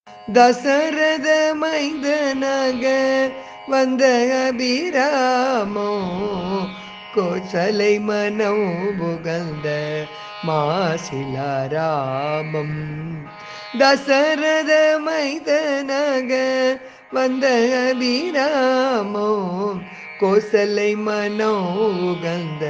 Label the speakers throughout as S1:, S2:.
S1: தசரத மைந்தனாக வந்த அபிராமோ கோசலை மனம் புகழ்ந்த மாசிலாராமம் தசரத மைதனாக வந்த அபிராமோ கோசலை மனோ உகந்த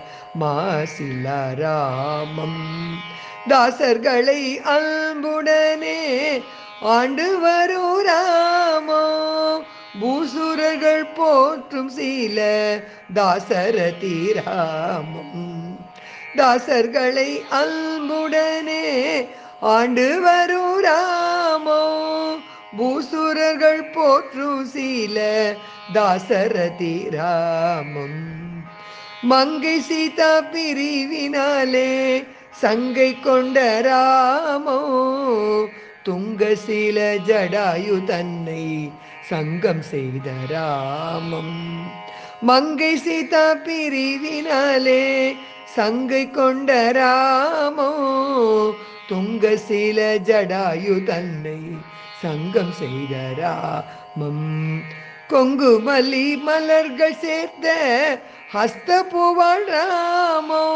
S1: மாசிலாராமம் தாசர்களை அன்புடனே ஆண்டு வரும் ராமோ பூசுரர்கள் போற்றும் சீல தாசரதி ராமம் தாசர்களை அன்புடனே ஆண்டு வரும் ராமோ பூசுரர்கள் போற்றும் சீல தாசரதி ராமம் மங்கை சீதா பிரிவினாலே சங்கை கொண்ட ராமோ துங்கசீல ஜடாயு தன்னை சங்கம் செய்த ராமம் மங்கை சீதா பிரிவினாலே சங்கை கொண்ட ராமோ துங்கசீல ஜடாயு தன்னை சங்கம் செய்த ராமம் கொங்கு மல்லி மலர்கள் சேர்த்த ஹஸ்த பூவாள் ராமோ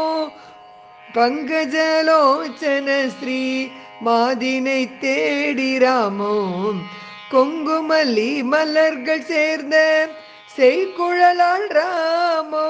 S1: பங்கஜலோச்சன ஸ்ரீ மாதினை தேடி ராமோ கொங்குமல்லி மலர்கள் சேர்ந்த செய்குழலாள் ராமோ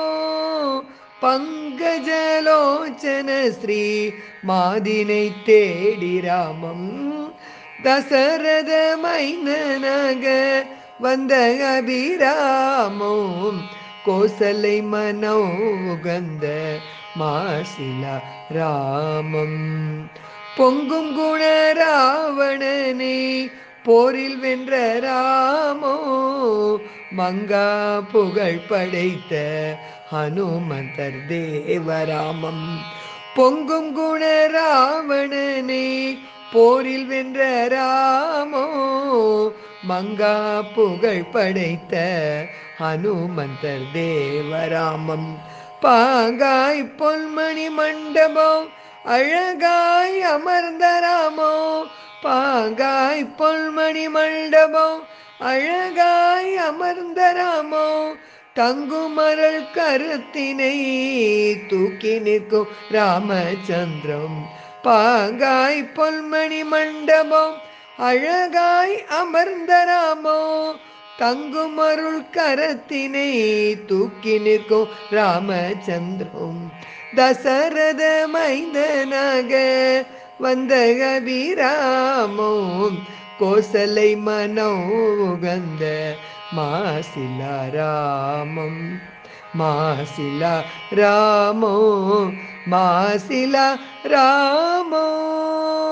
S1: பங்கஜலோச்சன ஸ்ரீ மாதினை தேடி ராமம் தசரத மைனனாக வந்த அபிராமோ கோசலை மனோ உகந்த மாசிலா ராமம் பொங்கும் குண ராவணனை போரில் வென்ற ராமோ மங்கா புகழ் படைத்த ஹனுமந்தர் தேவராமம் பொங்கும் குண ராவணனை போரில் வென்ற ராமோ மங்கா புகழ் படைத்த ஹனுமந்தர் தேவராமம் பாங்காய் பொன்மணி மண்டபம் அழகாய் அமர்ந்த ராமோ பாங்காய் பொன்மணி மண்டபம் அழகாய் அமர்ந்த ராமோ தங்குமரல் கருத்தினை தூக்கி நிற்கும் ராமச்சந்திரம் பாங்காய் பொன்மணி மண்டபம் அழகாய் அமர்ந்த ராமோ தங்குமருள் கரத்தினை தூக்கி நிற்கும் ராமச்சந்திரம் தசரத மைந்தனாக வந்த அபிராமோ கோசலை மனோ உகந்த மாசிலா ராமம் மாசிலா ராமோ மாசிலா ராமோ